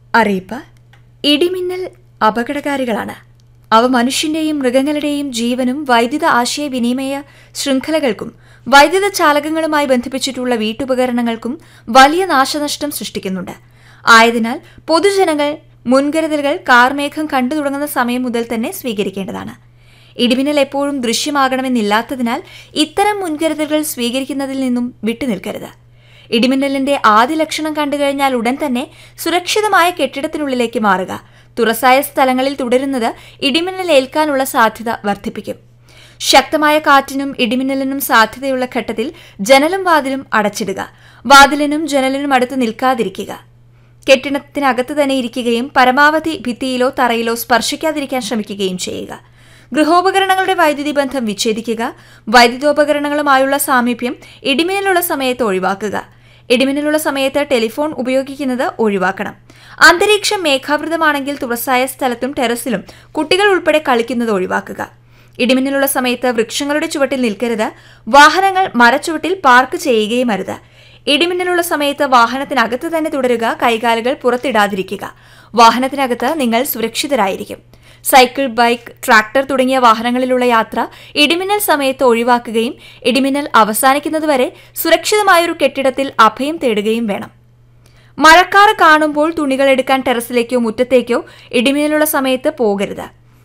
അറിയിപ്പ് ഇടിമിന്നൽ അപകടകാരികളാണ് അവ മനുഷ്യന്റെയും മൃഗങ്ങളുടെയും ജീവനും വൈദ്യുത ആശയവിനിമയ ശൃംഖലകൾക്കും വൈദ്യുത ചാലകങ്ങളുമായി ബന്ധിപ്പിച്ചിട്ടുള്ള വീട്ടുപകരണങ്ങൾക്കും വലിയ നാശനഷ്ടം സൃഷ്ടിക്കുന്നുണ്ട് ആയതിനാൽ പൊതുജനങ്ങൾ മുൻകരുതലുകൾ കാർമേഘം കണ്ടു തുടങ്ങുന്ന സമയം മുതൽ തന്നെ സ്വീകരിക്കേണ്ടതാണ് ഇടിമിന്നൽ എപ്പോഴും ദൃശ്യമാകണമെന്നില്ലാത്തതിനാൽ ഇത്തരം മുൻകരുതലുകൾ സ്വീകരിക്കുന്നതിൽ നിന്നും വിട്ടുനിൽക്കരുത് ഇടിമിന്നലിന്റെ ആദ്യ ലക്ഷണം കണ്ടുകഴിഞ്ഞാൽ ഉടൻ തന്നെ സുരക്ഷിതമായ കെട്ടിടത്തിനുള്ളിലേക്ക് മാറുക തുറസായ സ്ഥലങ്ങളിൽ തുടരുന്നത് ഇടിമിന്നൽ ഏൽക്കാനുള്ള സാധ്യത വർദ്ധിപ്പിക്കും ശക്തമായ കാറ്റിനും ഇടിമിന്നലിനും സാധ്യതയുള്ള ഘട്ടത്തിൽ ജനലും വാതിലും അടച്ചിടുക വാതിലിനും ജനലിനും അടുത്ത് നിൽക്കാതിരിക്കുക കെട്ടിടത്തിനകത്ത് തന്നെ ഇരിക്കുകയും പരമാവധി ഭിത്തിയിലോ തറയിലോ സ്പർശിക്കാതിരിക്കാൻ ശ്രമിക്കുകയും ചെയ്യുക ഗൃഹോപകരണങ്ങളുടെ വൈദ്യുതി ബന്ധം വിച്ഛേദിക്കുക വൈദ്യുതോപകരണങ്ങളുമായുള്ള സാമീപ്യം ഇടിമിന്നലുള്ള സമയത്ത് ഒഴിവാക്കുക ഇടിമിന്നലുള്ള സമയത്ത് ടെലിഫോൺ ഉപയോഗിക്കുന്നത് ഒഴിവാക്കണം അന്തരീക്ഷം മേഘാവൃതമാണെങ്കിൽ തുറസായ സ്ഥലത്തും ടെറസിലും കുട്ടികൾ ഉൾപ്പെടെ കളിക്കുന്നത് ഒഴിവാക്കുക ഇടിമിന്നലുള്ള സമയത്ത് വൃക്ഷങ്ങളുടെ ചുവട്ടിൽ നിൽക്കരുത് വാഹനങ്ങൾ മരച്ചുവട്ടിൽ പാർക്ക് ചെയ്യുകയും അരുത് ഇടിമിന്നലുള്ള സമയത്ത് വാഹനത്തിനകത്ത് തന്നെ തുടരുക കൈകാലുകൾ പുറത്തിടാതിരിക്കുക വാഹനത്തിനകത്ത് നിങ്ങൾ സുരക്ഷിതരായിരിക്കും സൈക്കിൾ ബൈക്ക് ട്രാക്ടർ തുടങ്ങിയ വാഹനങ്ങളിലുള്ള യാത്ര ഇടിമിന്നൽ സമയത്ത് ഒഴിവാക്കുകയും ഇടിമിന്നൽ അവസാനിക്കുന്നതുവരെ സുരക്ഷിതമായൊരു കെട്ടിടത്തിൽ അഭയം തേടുകയും വേണം മഴക്കാറ് കാണുമ്പോൾ തുണികൾ എടുക്കാൻ ടെറസിലേക്കോ മുറ്റത്തേക്കോ ഇടിമിന്നലുള്ള സമയത്ത് പോകരുത്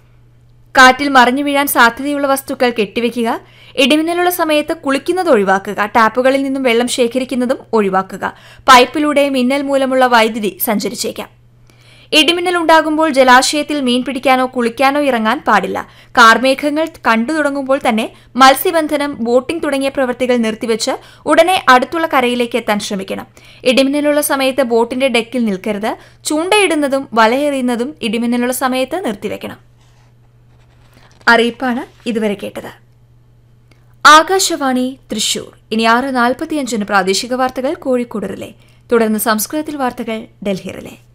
കാറ്റിൽ മറിഞ്ഞു വീഴാൻ സാധ്യതയുള്ള വസ്തുക്കൾ കെട്ടിവെക്കുക ഇടിമിന്നലുള്ള സമയത്ത് കുളിക്കുന്നത് ഒഴിവാക്കുക ടാപ്പുകളിൽ നിന്നും വെള്ളം ശേഖരിക്കുന്നതും ഒഴിവാക്കുക പൈപ്പിലൂടെ മിന്നൽ മൂലമുള്ള വൈദ്യുതി സഞ്ചരിച്ചേക്കാം ഇടിമിന്നൽ ഉണ്ടാകുമ്പോൾ ജലാശയത്തിൽ മീൻ പിടിക്കാനോ കുളിക്കാനോ ഇറങ്ങാൻ പാടില്ല കാർമേഘങ്ങൾ കണ്ടു തുടങ്ങുമ്പോൾ തന്നെ മത്സ്യബന്ധനം ബോട്ടിംഗ് തുടങ്ങിയ പ്രവൃത്തികൾ നിർത്തിവെച്ച് ഉടനെ അടുത്തുള്ള കരയിലേക്ക് എത്താൻ ശ്രമിക്കണം ഇടിമിന്നലുള്ള സമയത്ത് ബോട്ടിന്റെ ഡെക്കിൽ നിൽക്കരുത് ചൂണ്ടയിടുന്നതും വലയെറിയുന്നതും ഇടിമിന്നലുള്ള സമയത്ത് നിർത്തിവെക്കണം അറിയിപ്പാണ് ഇതുവരെ കേട്ടത് ആകാശവാണി തൃശൂർ ഇനി ആറ് നാൽപ്പത്തിയഞ്ചിന് പ്രാദേശിക വാർത്തകൾ കോഴിക്കോട് റിലേ തുടർന്ന് സംസ്കൃതത്തിൽ വാർത്തകൾ ഡൽഹി റിലേ